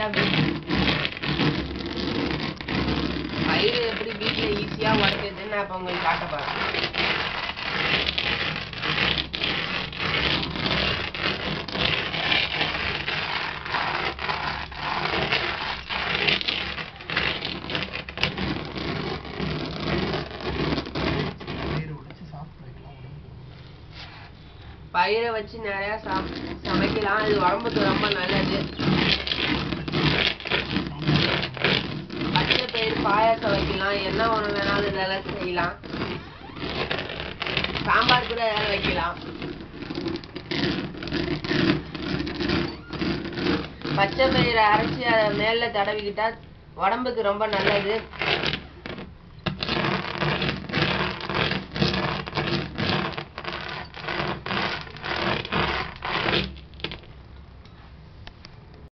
நல்லா பயிர் எப்படி வீட்டில் ஈஸியாக உடைக்கிறதுன்னு நான் இப்போ உங்களுக்கு காட்ட போகிறேன் பயிரை உடைச்சு சாப்பிட்டு வைக்கலாம் உடம்புக்கு. பயிரை வச்சு நிறையா சம் சமைக்கலாம் இது உடம்புக்கு ரொம்ப நல்லது பச்சை பயிர் பாயாசம் வைக்கலாம் என்ன உணவு வேணாலும் இதெல்லாம் செய்யலாம் சாம்பார் கூட ஏதாவது வைக்கலாம் பச்சை பயிரை அரைச்சி அதை மேல தடவிக்கிட்டா உடம்புக்கு ரொம்ப நல்லது